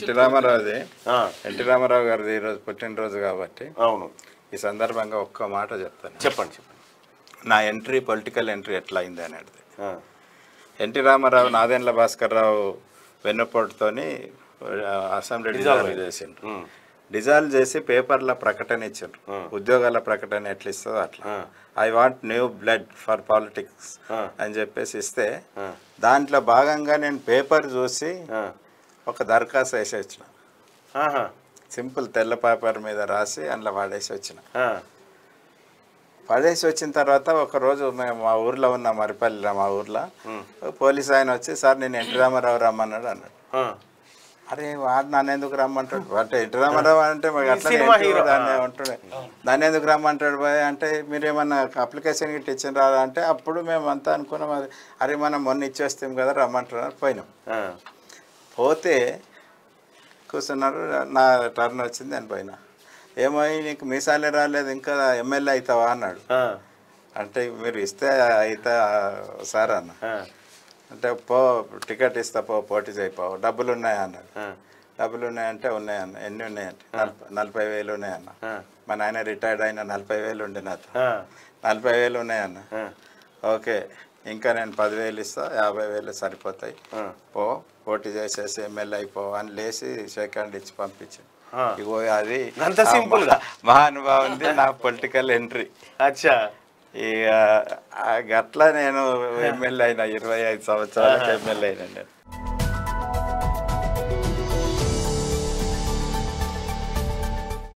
NT రామారావుది ఆ, NT Ramarao గారిది ఈరోజు పుట్టినరోజు కాబట్టి అవును ఈ సందర్భంగా ఒక్క మాట చెప్తాను చెప్పండి చెప్పండి నా ఎంట్రీ పొలిటికల్ ఎంట్రీ ఎట్లా అయింది అనేది ఆ, ఎన్టీ రామారావు నాదెండ్ల భాస్కర్ రావు వెన్నుపోటుతోని ఆ, అసెంబ్లీ డిజాల్వ్ చేసిండ్రు ఉమ్, డిజాల్వ్ చేసి పేపర్ల ప్రకటన ఇచ్చిండ్రు ఉద్యోగాల ప్రకటన ఎట్లా ఇస్తుందో అట్లా I want new blood for politics ఆ. అని చెప్పేసి ఇస్తే దాంట్లో భాగంగా నేను పేపర్ చూసి ఆ, ఒక దరఖాస్తు వేసి వచ్చిన ఆహా, సింపుల్ తెల్ల పేపర్ మీద రాసి అందులో వాడేసి వచ్చిన ఆ, పడేసి వచ్చిన తర్వాత ఒక రోజు మేము మా ఊర్లో ఉన్న మరిపల్లిలో మా ఊర్లో పోలీస్ ఆయన వచ్చి సార్ నేను ఎన్టీ రామారావు రమ్మన్నాడు అన్నాడు ఆ, అరే వాడు నన్ను ఎందుకు రమ్మంటాడు అంటే ఎన్టీ రామారావు అంటే మరి అట్లనే సినిమా ఎన్టీ హీరో. దాన్ని ఉంటుండే దాన్ని ఎందుకు రమ్మంటాడు బాయ్ అంటే మీరు ఏమన్నా అప్లికేషన్ గిట్ట ఇచ్చిన రాదా అంటే అప్పుడు మేము అంతా అనుకున్నాం అది అరే మనం మొన్న ఇచ్చేస్తాం కదా రమ్మంటున్నారు పోయినాం ఆ, పోతే కూర్చున్నారు నా టర్న్ వచ్చింది నేను పోయినా ఏమో నీకు మీసాలే రాలేదు ఇంకా ఎమ్మెల్యే అవుతావా అన్నాడు ఆ, అంటే మీరు ఇస్తే అయితే సార్ అన్న ఆ, అంటే పో టికెట్ ఇస్తా పో పోటీ చేయిపోవు డబ్బులు ఉన్నాయా అన్నాడు ఆ, డబ్బులు ఉన్నాయంటే ఉన్నాయన్న ఎన్ని ఉన్నాయంటే నలభై నలభై వేలు ఉన్నాయన్న ఆ, మా నాయన రిటైర్డ్ అయిన నలభై వేలు ఉండే నాతో ఆ, నలభై వేలు ఉన్నాయన్న ఆ, ఓకే ఇంకా నేను పదివేలు ఇస్తా యాభై వేలు సరిపోతాయి ఆ. పో పోటీ చేసేసి ఎమ్మెల్యే అయిపో అని లేచి షేక్ హ్యాండ్ ఇచ్చి పంపించాను ఆ. ఇగో అది అంత simple గా? మహానుభావుంది నా పొలిటికల్ ఎంట్రీ అచ్చా ఇక ఆ గట్ల నేను ఎమ్మెల్యే అయినా ఇరవై ఐదు సంవత్సరాలకు ఎమ్మెల్యే అయినా నేను